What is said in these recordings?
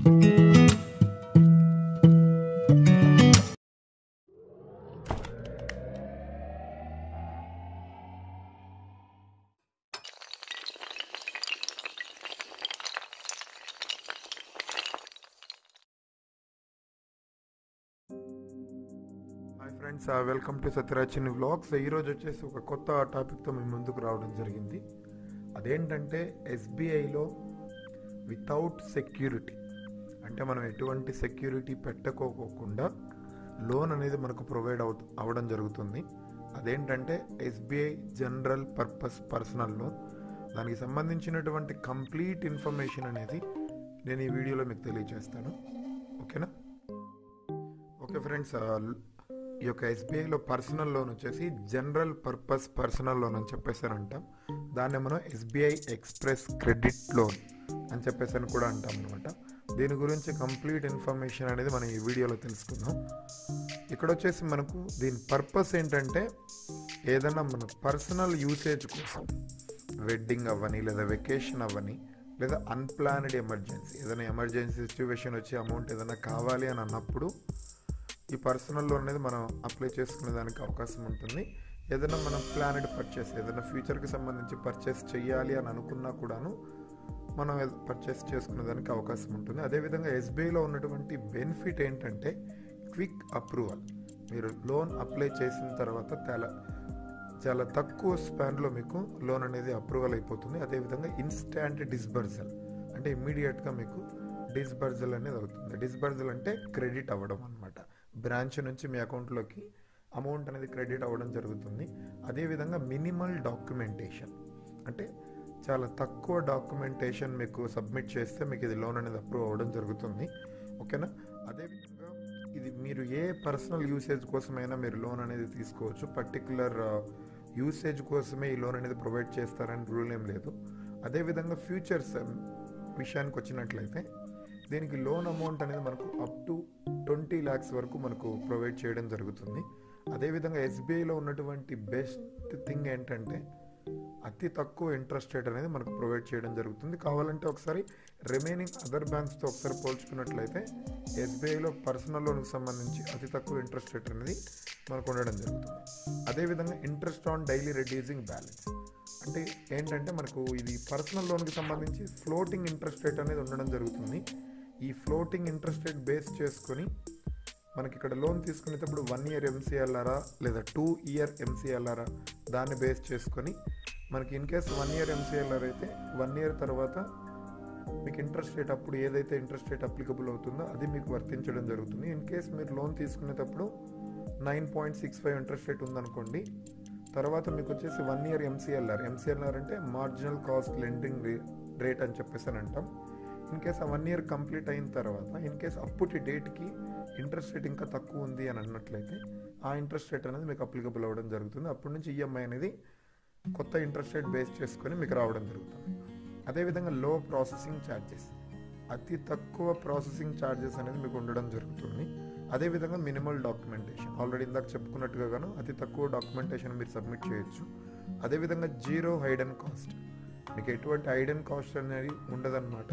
hi friends welcome to సత్యరాచిని vlogs ఈరోజు వచ్చేసి ఒక కొత్త టాపిక్తో మేము ముందుకు రావడం జరిగింది అదేంటంటే ఎస్బీఐలో వితౌట్ సెక్యూరిటీ అంటే మనం ఎటువంటి సెక్యూరిటీ పెట్టకోకుండా లోన్ అనేది మనకు ప్రొవైడ్ అవు అవ్వడం జరుగుతుంది అదేంటంటే SBI general purpose personal loan దానికి సంబంధించినటువంటి కంప్లీట్ ఇన్ఫర్మేషన్ అనేది నేను ఈ వీడియోలో మీకు తెలియజేస్తాను ఓకేనా ఓకే ఫ్రెండ్స్ ఈ యొక్క ఎస్బీఐలో పర్సనల్ లోన్ వచ్చేసి జనరల్ పర్పస్ పర్సనల్ లోన్ అని చెప్పేసి అని అంటాం దాన్ని మనం ఎస్బీఐ ఎక్స్ప్రెస్ క్రెడిట్ లోన్ అని చెప్పేసి అని కూడా అంటాం అనమాట దీని గురించి కంప్లీట్ ఇన్ఫర్మేషన్ అనేది మనం ఈ వీడియోలో తెలుసుకుందాం ఇక్కడ వచ్చేసి మనకు దీని పర్పస్ ఏంటంటే ఏదైనా మన పర్సనల్ యూసేజ్ కోసం వెడ్డింగ్ అవ్వని లేదా వెకేషన్ అవ్వని లేదా అన్ప్లాన్డ్ ఎమర్జెన్సీ ఏదైనా ఎమర్జెన్సీ సిచ్యువేషన్ వచ్చి అమౌంట్ ఏదైనా కావాలి అని అన్నప్పుడు ఈ పర్సనల్ లోన్ అనేది మనం అప్లై చేసుకునే దానికి అవకాశం ఉంటుంది ఏదైనా మనం ప్లానెడ్ పర్చేస్ ఏదైనా ఫ్యూచర్కి సంబంధించి పర్చేస్ చేయాలి అని అనుకున్నా కూడాను మనం పర్చేస్ చేసుకునే దానికి అవకాశం ఉంటుంది అదేవిధంగా ఎస్బీఐలో ఉన్నటువంటి బెనిఫిట్ ఏంటంటే క్విక్ అప్రూవల్ మీరు లోన్ అప్లై చేసిన తర్వాత చాలా చాలా తక్కువ స్పాన్లో మీకు లోన్ అనేది అప్రూవల్ అయిపోతుంది అదేవిధంగా ఇన్స్టాంట్ డిస్బర్జల్ అంటే ఇమ్మీడియట్గా మీకు డిస్బర్జల్ అనేది అవుతుంది డిస్బర్జల్ అంటే క్రెడిట్ అవ్వడం అనమాట బ్రాంచ్ నుంచి మీ అకౌంట్లోకి అమౌంట్ అనేది క్రెడిట్ అవ్వడం జరుగుతుంది అదేవిధంగా మినిమల్ డాక్యుమెంటేషన్ అంటే చాలా తక్కువ డాక్యుమెంటేషన్ మీకు సబ్మిట్ చేస్తే మీకు ఇది లోన్ అనేది అప్రూవ్ అవ్వడం జరుగుతుంది ఓకేనా అదేవిధంగా ఇది మీరు ఏ పర్సనల్ యూసేజ్ కోసమైనా మీరు లోన్ అనేది తీసుకోవచ్చు పర్టికులర్ యూసేజ్ కోసమే ఈ లోన్ అనేది ప్రొవైడ్ చేస్తారని రూల్ ఏం లేదు అదేవిధంగా ఫ్యూచర్స్ విషయానికి వచ్చినట్లయితే దీనికి లోన్ అమౌంట్ అనేది మనకు అప్ టు ట్వంటీ ల్యాక్స్ వరకు మనకు ప్రొవైడ్ చేయడం జరుగుతుంది అదేవిధంగా ఎస్బీఐలో ఉన్నటువంటి బెస్ట్ థింగ్ ఏంటంటే అతి తక్కువ ఇంట్రెస్ట్ రేట్ అనేది మనకు ప్రొవైడ్ చేయడం జరుగుతుంది కావాలంటే ఒకసారి రిమైనింగ్ అదర్ బ్యాంక్స్తో ఒకసారి పోల్చుకున్నట్లయితే ఎస్బీఐలో పర్సనల్ లోన్కి సంబంధించి అతి తక్కువ ఇంట్రెస్ట్ రేట్ అనేది మనకు ఉండడం జరుగుతుంది అదేవిధంగా interest on daily reducing balance అంటే ఏంటంటే మనకు ఇది పర్సనల్ లోన్కి సంబంధించి ఫ్లోటింగ్ ఇంట్రెస్ట్ రేట్ అనేది ఉండడం జరుగుతుంది ఈ ఫ్లోటింగ్ ఇంట్రెస్ట్ రేట్ బేస్ చేసుకొని మనకి ఇక్కడ లోన్ తీసుకునేటప్పుడు వన్ ఇయర్ ఎంసీఎల్ఆరా లేదా టూ ఇయర్ ఎంసీఎల్ఆరా దాన్ని బేస్ చేసుకొని మనకి in case one year MCLR అయితే వన్ ఇయర్ తర్వాత మీకు ఇంట్రెస్ట్ రేట్ అప్పుడు ఏదైతే ఇంట్రెస్ట్ రేట్ అప్లికబుల్ అవుతుందో అది మీకు వర్తించడం జరుగుతుంది ఇన్ కేస్ మీరు లోన్ తీసుకునేటప్పుడు nine point six five interest rate ఉందనుకోండి తర్వాత మీకు వచ్చేసి వన్ ఇయర్ ఎంసీఎల్ఆర్ ఎంసీఎల్ఆర్ అంటే మార్జినల్ కాస్ట్ లెండింగ్ రేట్ అని చెప్పేసి అని అంటాం ఇన్ కేస్ ఆ వన్ ఇయర్ కంప్లీట్ అయిన తర్వాత ఇన్ కేస్ అప్పటి డేట్కి ఇంట్రెస్ట్ రేట్ ఇంకా తక్కువ ఉంది అని అన్నట్లయితే ఆ ఇంట్రెస్ట్ రేట్ అనేది మీకు అప్లికబుల్ అవ్వడం జరుగుతుంది అప్పటి నుంచి ఈఎంఐ అనేది కొత్త ఇంట్రెస్ట్ రేట్ బేస్ చేసుకొని మీకు రావడం జరుగుతుంది అదేవిధంగా లో ప్రాసెసింగ్ ఛార్జెస్ అతి తక్కువ ప్రాసెసింగ్ ఛార్జెస్ అనేది మీకు ఉండడం జరుగుతుంది అదేవిధంగా మినిమల్ డాక్యుమెంటేషన్ ఆల్రెడీ ఇందాక చెప్పుకున్నట్టుగా గాను అతి తక్కువ డాక్యుమెంటేషన్ మీరు సబ్మిట్ చేయొచ్చు అదేవిధంగా జీరో హైడెన్ కాస్ట్ మీకు ఎటువంటి హైడెన్ కాస్ట్ అనేది ఉండదన్నమాట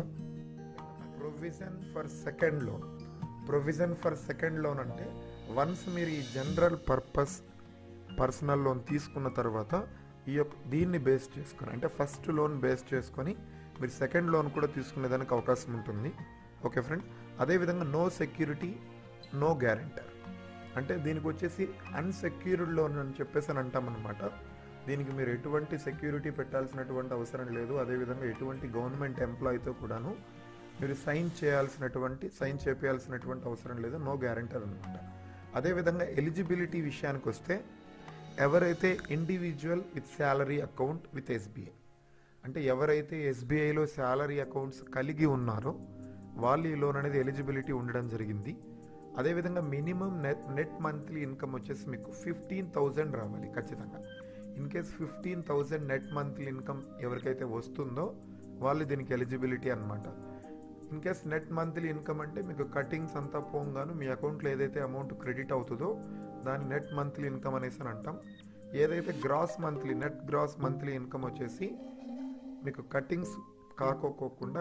provision for second loan provision for second loan అంటే వన్స్ మీరు ఈ జనరల్ పర్పస్ పర్సనల్ లోన్ తీసుకున్న తర్వాత ఈ యొక్క దీన్ని బేస్ చేసుకొని అంటే ఫస్ట్ లోన్ బేస్ చేసుకొని మీరు సెకండ్ లోన్ కూడా తీసుకునేదానికి అవకాశం ఉంటుంది ఓకే ఫ్రెండ్ అదేవిధంగా నో సెక్యూరిటీ నో గ్యారెంటర్ అంటే దీనికి వచ్చేసి అన్సెక్యూర్డ్ లోన్ అని చెప్పేసి అని అంటామన్నమాట దీనికి మీరు ఎటువంటి సెక్యూరిటీ పెట్టాల్సినటువంటి అవసరం లేదు అదేవిధంగా ఎటువంటి గవర్నమెంట్ ఎంప్లాయీతో కూడాను మీరు సైన్ చేయాల్సినటువంటి సైన్ చేపించాల్సినటువంటి అవసరం లేదు నో గ్యారెంటర్ అనమాట అదేవిధంగా ఎలిజిబిలిటీ విషయానికి వస్తే ఎవరైతే individual with salary account with SBI అంటే ఎవరైతే ఎస్బీఐలో శాలరీ అకౌంట్స్ కలిగి ఉన్నారో వాళ్ళు ఈ లోన్ అనేది ఎలిజిబిలిటీ ఉండడం జరిగింది అదేవిధంగా minimum net net monthly income వచ్చేసి మీకు ఫిఫ్టీన్ థౌజండ్ రావాలి ఖచ్చితంగా in case fifteen thousand net monthly income ఎవరికైతే వస్తుందో వాళ్ళు దీనికి ఎలిజిబిలిటీ అనమాట in case net monthly income అంటే మీకు కటింగ్స్ అంతా పోగాను మీ అకౌంట్లో ఏదైతే అమౌంట్ క్రెడిట్ అవుతుందో దాన్ని నెట్ మంత్లీ ఇన్కమ్ అనేసి అని అంటాం ఏదైతే gross monthly net gross monthly income వచ్చేసి మీకు కటింగ్స్ కాకోకోకుండా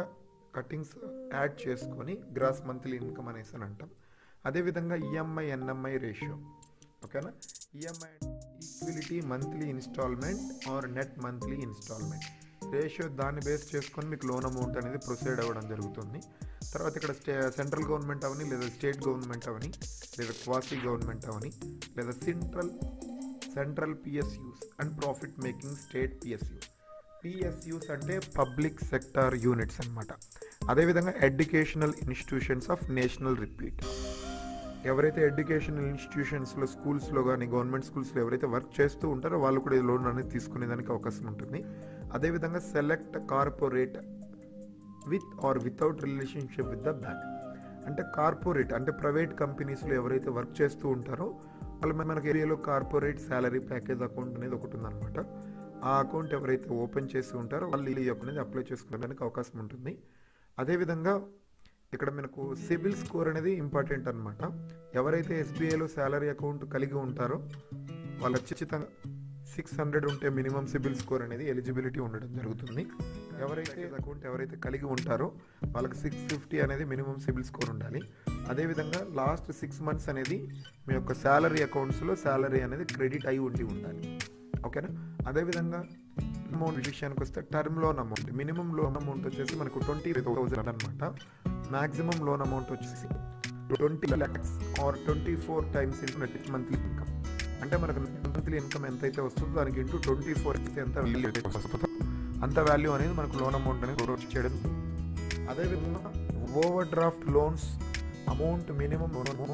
కటింగ్స్ యాడ్ చేసుకొని గ్రాస్ మంత్లీ ఇన్కమ్ అనేసి అని అంటాం అదేవిధంగా ఈఎంఐ ఎన్ఎంఐ రేషియో ఓకేనా EMI equality monthly instalment or net monthly instalment ratio దాన్ని బేస్ చేసుకొని మీకు లోన్ అమౌంట్ అనేది ప్రొసీడ్ అవ్వడం జరుగుతుంది తర్వాత ఇక్కడ స్టే సెంట్రల్ గవర్నమెంట్ అవని లేదా స్టేట్ గవర్నమెంట్ అవని లేదా క్వాసీ గవర్నమెంట్ అవని లేదా central central PSUs and profit making state PSU PSUs అంటే పబ్లిక్ సెక్టార్ యూనిట్స్ అనమాట అదేవిధంగా educational institutions of national repute ఎవరైతే ఎడ్యుకేషనల్ ఇన్స్టిట్యూషన్స్లో స్కూల్స్లో కానీ గవర్నమెంట్ స్కూల్స్లో ఎవరైతే వర్క్ చేస్తూ ఉంటారో వాళ్ళు కూడా ఈ లోన్ అనేది తీసుకునేదానికి అవకాశం ఉంటుంది అదేవిధంగా select corporate with or without relationship with the bank అంటే కార్పొరేట్ అంటే ప్రైవేట్ కంపెనీస్లో ఎవరైతే వర్క్ చేస్తూ ఉంటారో వాళ్ళు మనకి ఏరియాలో కార్పొరేట్ శాలరీ ప్యాకేజ్ అకౌంట్ అనేది ఒకటి ఉందన్నమాట ఆ అకౌంట్ ఎవరైతే ఓపెన్ చేసి ఉంటారో వాళ్ళు ఈ అనేది అప్లై చేసుకోవడానికి అవకాశం ఉంటుంది అదేవిధంగా ఇక్కడ మనకు సిబిల్ స్కోర్ అనేది ఇంపార్టెంట్ అనమాట ఎవరైతే ఎస్బీఐలో శాలరీ అకౌంట్ కలిగి ఉంటారో వాళ్ళ ఖచ్చితంగా సిక్స్ హండ్రెడ్ ఉంటే మినిమం సిబిల్ స్కోర్ అనేది ఎలిజిబిలిటీ ఉండడం జరుగుతుంది ఎవరైతే అకౌంట్ ఎవరైతే కలిగి ఉంటారో వాళ్ళకి సిక్స్ ఫిఫ్టీ అనేది మినిమం సిబిల్ స్కోర్ ఉండాలి అదేవిధంగా లాస్ట్ సిక్స్ మంత్స్ అనేది మీ యొక్క శాలరీ అకౌంట్స్లో శాలరీ అనేది క్రెడిట్ అయి ఉండి ఉండాలి ఓకేనా అదేవిధంగా అమౌంట్ విషయానికి వస్తే term loan amount minimum loan amount వచ్చేసి మనకు ట్వంటీ థౌసండ్ అనమాట మ్యాక్సిమం లోన్ అమౌంట్ వచ్చేసి twenty lakhs or twenty four times into net monthly income అంటే మనకు మంత్లీ ఇన్కమ్ ఎంతైతే వస్తుందో దానికి ఇంటూ ట్వంటీ ఫోర్ ఇస్తే ఎంత వాల్యూ వస్తుందో అంత వాల్యూ అనేది మనకు లోన్ అమౌంట్ అనేది గ్రోత్ చేయడం అదేవిధంగా overdraft loans amount minimum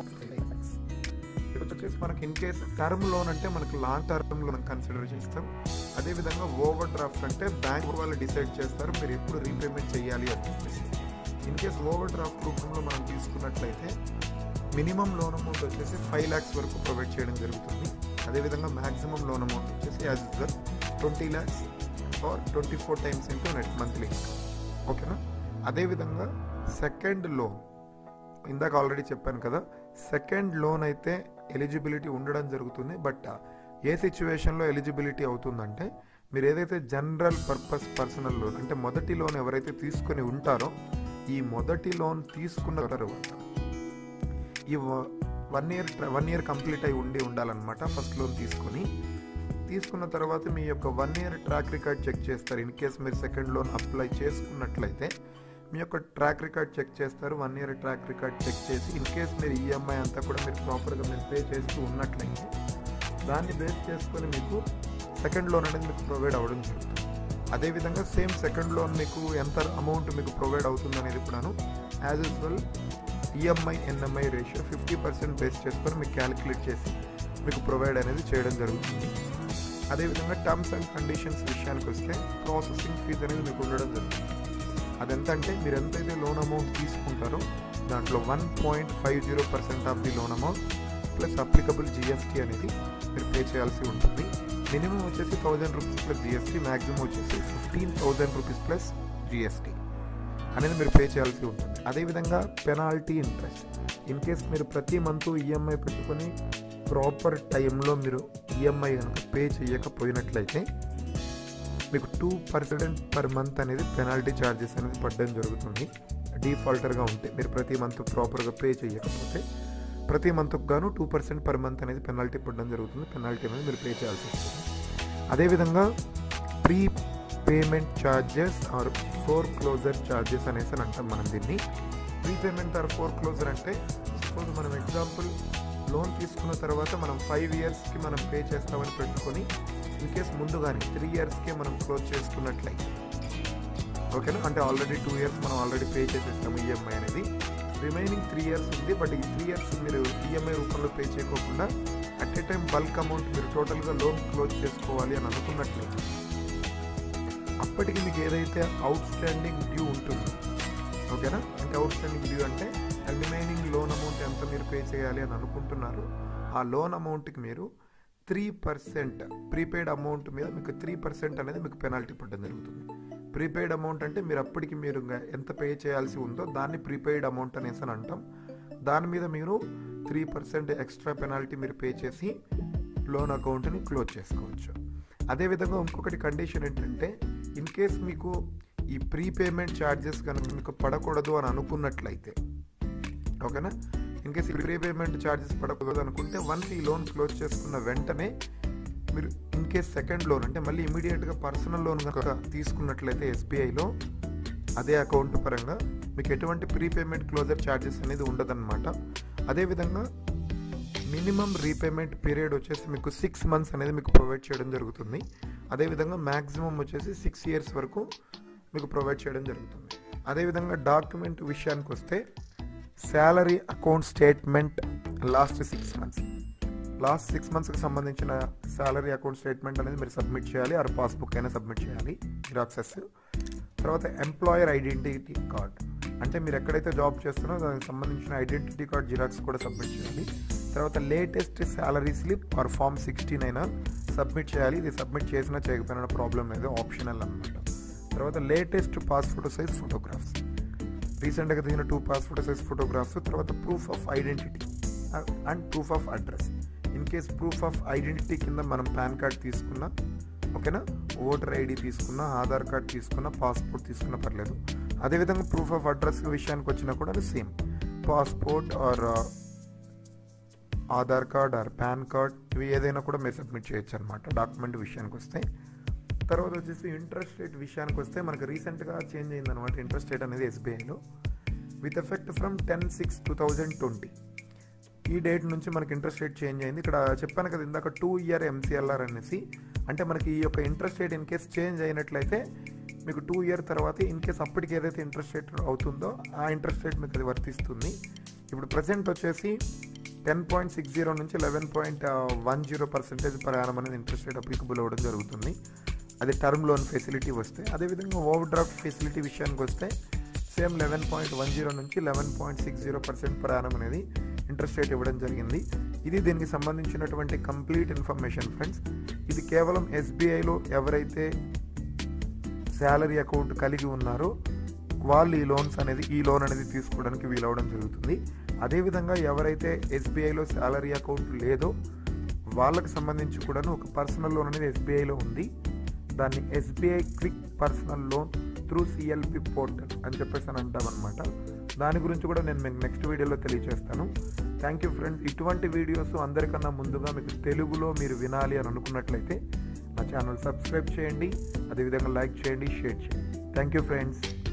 ఇక్కడ వచ్చేసి మనకి ఇన్ కేస్ టర్మ్ లోన్ అంటే మనకి లాంగ్ టర్మ్ లోన్ కన్సిడర్ చేస్తాం అదేవిధంగా ఓవర్ డ్రాఫ్ట్ అంటే బ్యాంక్ వాళ్ళు డిసైడ్ చేస్తారు మీరు ఎప్పుడు రీపేమెంట్ చేయాలి అని చెప్పేసి ఇన్ కేస్ ఓవర్ డ్రాఫ్ట్ రూపంలో మనం తీసుకున్నట్లయితే మినిమం లోన్ అమౌంట్ వచ్చేసి ఫైవ్ ల్యాక్స్ వరకు ప్రొవైడ్ చేయడం జరుగుతుంది అదేవిధంగా మ్యాక్సిమం లోన్ అమౌంట్ వచ్చేసి as usual twenty lakhs or twenty four times into net monthly ఓకేనా అదేవిధంగా సెకండ్ లోన్ ఇందాక ఆల్రెడీ చెప్పాను కదా సెకండ్ లోన్ అయితే ఎలిజిబిలిటీ ఉండడం జరుగుతుంది బట్ ఏ సిచ్యువేషన్లో ఎలిజిబిలిటీ అవుతుందంటే మీరు ఏదైతే జనరల్ పర్పస్ పర్సనల్ లోన్ అంటే మొదటి లోన్ ఎవరైతే తీసుకొని ఉంటారో ఈ మొదటి లోన్ తీసుకున్న తర్వాత ఈ one year one year complete అయి ఉండి ఉండాలన్నమాట ఫస్ట్ లోన్ తీసుకొని తీసుకున్న తర్వాత మీ యొక్క one year track record check చేస్తారు ఇన్ కేస్ మీరు సెకండ్ లోన్ అప్లై చేసుకున్నట్లయితే మీ యొక్క ట్రాక్ రికార్డ్ చెక్ చేస్తారు one year track record check చేసి ఇన్ కేస్ మీరు ఈఎంఐ అంతా కూడా మీరు ప్రాపర్గా మీరు పే చేస్తూ ఉన్నట్లయితే దాన్ని బేస్ చేసుకొని మీకు సెకండ్ లోన్ అనేది మీకు ప్రొవైడ్ అవ్వడం జరుగుతుంది అదేవిధంగా సేమ్ సెకండ్ లోన్ మీకు ఎంత అమౌంట్ మీకు ప్రొవైడ్ అవుతుంది అనేది కూడాను as usual EMI NMI ratio fifty percent base చేసుకొని మీకు క్యాలిక్యులేట్ చేసి మీకు ప్రొవైడ్ అనేది చేయడం జరుగుతుంది అదేవిధంగా టర్మ్స్ అండ్ కండిషన్స్ విషయానికి వస్తే ప్రాసెసింగ్ ఫీజ్ అనేది మీకు ఉండడం జరుగుతుంది అదెంత అంటే మీరు ఎంతైతే లోన్ అమౌంట్ తీసుకుంటారో దాంట్లో one point five zero percent of the loan amount plus applicable GST అనేది మీరు పే చేయాల్సి ఉంటుంది మినిమం వచ్చేసి thousand rupees plus GST maximum వచ్చేసి fifteen thousand rupees plus GST అనేది మీరు పే చేయాల్సి ఉంటుంది అదేవిధంగా పెనాల్టీ ఇంట్రెస్ట్ ఇన్ కేస్ మీరు ప్రతి మంత్ ఈఎంఐ పెట్టుకొని ప్రాపర్ టైంలో మీరు ఈఎంఐ కనుక పే చేయకపోయినట్లయితే మీకు టూ పర్సెంట్ పర్ మంత్ అనేది పెనాల్టీ ఛార్జెస్ అనేది పడడం జరుగుతుంది డిఫాల్టర్గా ఉంటే మీరు ప్రతి మంత్ ప్రాపర్గా పే చేయకపోతే ప్రతి మంత్కు గాను టూ పర్సెంట్ పర్ మంత్ అనేది పెనాల్టీ పడడం జరుగుతుంది పెనాల్టీ అనేది మీరు పే చేయాల్సి వస్తుంది అదేవిధంగా prepayment charges or foreclosure charges అనేసి అని అంటాం మనం దీన్ని prepayment or foreclosure అంటే సపోజ్ మనం ఎగ్జాంపుల్ లోన్ తీసుకున్న తర్వాత మనం ఫైవ్ ఇయర్స్కి మనం పే చేస్తామని పెట్టుకొని ఇన్ కేస్ ముందుగానే త్రీ ఇయర్స్కే మనం క్లోజ్ చేసుకున్నట్లయితే ఓకేనా అంటే ఆల్రెడీ టూ ఇయర్స్ మనం ఆల్రెడీ పే చేసేస్తాము ఈఎంఐ అనేది రిమైనింగ్ త్రీ ఇయర్స్ ఉంది బట్ ఈ త్రీ ఇయర్స్ మీరు ఈఎంఐ రూపంలో పే చేయకోకుండా at a time bulk amount మీరు టోటల్గా లోన్ క్లోజ్ చేసుకోవాలి అని అనుకున్నట్లయితే అప్పటికి మీకు ఏదైతే అవుట్ స్టాండింగ్ డ్యూ ఉంటుందో ఓకేనా అంటే అవుట్ స్టాండింగ్ డ్యూ అంటే రిమైనింగ్ లోన్ అమౌంట్ ఎంత మీరు పే చేయాలి అని అనుకుంటున్నారు ఆ లోన్ అమౌంట్కి మీరు త్రీ పర్సెంట్ ప్రీపెయిడ్ అమౌంట్ మీద మీకు త్రీ పర్సెంట్ అనేది మీకు పెనాల్టీ పడడం జరుగుతుంది ప్రీపెయిడ్ అమౌంట్ అంటే మీరు అప్పటికి మీరు ఇంకా ఎంత పే చేయాల్సి ఉందో దాన్ని ప్రీపెయిడ్ అమౌంట్ అనేసి అని అంటాం దాని మీద మీరు త్రీ పర్సెంట్ ఎక్స్ట్రా పెనాల్టీ మీరు పే చేసి లోన్ అకౌంట్ని క్లోజ్ చేసుకోవచ్చు అదేవిధంగా ఇంకొకటి కండిషన్ ఏంటంటే ఇన్ కేస్ మీకు ఈ ప్రీపేమెంట్ ఛార్జెస్ కనుక మీకు పడకూడదు అని అనుకున్నట్లయితే ఓకేనా ఇన్ కేస్ ఈ ప్రీపేమెంట్ ఛార్జెస్ పడకూడదు అనుకుంటే వన్స్ ఈ లోన్ క్లోజ్ చేసుకున్న వెంటనే మీరు ఇన్ కేస్ సెకండ్ లోన్ అంటే మళ్ళీ ఇమీడియట్గా పర్సనల్ లోన్ కనుక తీసుకున్నట్లయితే ఎస్బీఐలో అదే అకౌంట్ పరంగా మీకు ఎటువంటి ప్రీపేమెంట్ క్లోజర్ ఛార్జెస్ అనేది ఉండదన్నమాట అదేవిధంగా మినిమం రీపేమెంట్ పీరియడ్ వచ్చేసి మీకు సిక్స్ మంత్స్ అనేది మీకు ప్రొవైడ్ చేయడం జరుగుతుంది అదేవిధంగా మ్యాక్సిమం వచ్చేసి సిక్స్ ఇయర్స్ వరకు మీకు ప్రొవైడ్ చేయడం జరుగుతుంది అదేవిధంగా డాక్యుమెంట్ విషయానికి వస్తే salary account statement last six months last six మంత్స్కి సంబంధించిన శాలరీ అకౌంట్ స్టేట్మెంట్ అనేది మీరు సబ్మిట్ చేయాలి ఆర్ పాస్బుక్ అయినా సబ్మిట్ చేయాలి జిరాక్సెస్ తర్వాత ఎంప్లాయర్ ఐడెంటిటీ కార్డ్ అంటే మీరు ఎక్కడైతే జాబ్ చేస్తున్నారో దానికి సంబంధించిన ఐడెంటిటీ కార్డ్ జిరాక్స్ కూడా సబ్మిట్ చేయాలి తర్వాత latest salary slip or form sixteen అయినా సబ్మిట్ చేయాలి ఇది సబ్మిట్ చేసినా చేయకపోయినా ప్రాబ్లం లేదు ఆప్షనల్ అనమాట తర్వాత లేటెస్ట్ పాస్పోర్ట్ సైజ్ ఫోటోగ్రాఫ్స్ రీసెంట్గా దిగిన టూ పాస్పోర్ట్ సైజ్ ఫోటోగ్రాఫ్స్ తర్వాత proof of identity and proof of address in case proof of identity కింద మనం పాన్ కార్డ్ తీసుకున్నా ఓకేనా ఓటర్ ఐడి తీసుకున్నా ఆధార్ కార్డ్ తీసుకున్నా పాస్పోర్ట్ తీసుకున్నా పర్లేదు అదేవిధంగా ప్రూఫ్ ఆఫ్ అడ్రస్ విషయానికి వచ్చినా కూడా అది same passport or Aadhaar card or PAN card ఇవి ఏదైనా కూడా మీరు సబ్మిట్ చేయొచ్చు అనమాట డాక్యుమెంట్ విషయానికి వస్తే తర్వాత వచ్చేసి ఇంట్రెస్ట్ రేట్ విషయానికి వస్తే మనకు రీసెంట్గా చేంజ్ అయిందనమాట ఇంట్రెస్ట్ రేట్ అనేది ఎస్బీఐలో with effect from ten six two thousand twenty ఈ డేట్ నుంచి మనకి ఇంట్రెస్ట్ రేట్ చేంజ్ అయింది ఇక్కడ చెప్పాను కదా ఇందాక టూ ఇయర్ ఎంసీఎల్ఆర్ అనేసి అంటే మనకి ఈ యొక్క interest rate in case change అయినట్లయితే మీకు టూ ఇయర్ తర్వాత ఇన్ కేస్ అప్పటికి ఏదైతే ఇంట్రెస్ట్ రేట్ అవుతుందో ఆ ఇంట్రెస్ట్ రేట్ మీకు అది వర్తిస్తుంది ఇప్పుడు ప్రజెంట్ వచ్చేసి టెన్ పాయింట్ సిక్స్ జీరో నుంచి eleven point one zero percentage ప్రయాణం అనేది ఇంట్రెస్ట్ రేట్ అప్లికబుల్ అవ్వడం జరుగుతుంది అది టర్మ్ లోన్ ఫెసిలిటీ వస్తే అదేవిధంగా ఓవర్ డ్రాఫ్ట్ ఫెసిలిటీ విషయానికి వస్తే same eleven point one zero నుంచి eleven point six zero percent ప్రయాణం అనేది ఇంట్రెస్ట్ రేట్ ఇవ్వడం జరిగింది ఇది దీనికి సంబంధించినటువంటి కంప్లీట్ ఇన్ఫర్మేషన్ ఫ్రెండ్స్ ఇది కేవలం ఎస్బీఐలో ఎవరైతే శాలరీ అకౌంట్ కలిగి ఉన్నారో వాళ్ళు ఈ లోన్స్ అనేది ఈ లోన్ అనేది తీసుకోవడానికి వీలవడం జరుగుతుంది అదేవిధంగా ఎవరైతే ఎస్బీఐలో శాలరీ అకౌంట్ లేదో వాళ్ళకి సంబంధించి కూడాను ఒక పర్సనల్ లోన్ అనేది ఎస్బీఐలో ఉంది దాన్ని SBI quick personal loan through CLP portal అని చెప్పేసి అని అంటామన్నమాట దాని గురించి కూడా నేను మీకు నెక్స్ట్ వీడియోలో తెలియజేస్తాను థ్యాంక్ యూ ఫ్రెండ్స్ ఇటువంటి వీడియోస్ అందరికన్నా ముందుగా మీకు తెలుగులో మీరు వినాలి అని అనుకున్నట్లయితే నా ఛానల్ సబ్స్క్రైబ్ చేయండి అదేవిధంగా లైక్ చేయండి షేర్ చేయండి థ్యాంక్ యూ ఫ్రెండ్స్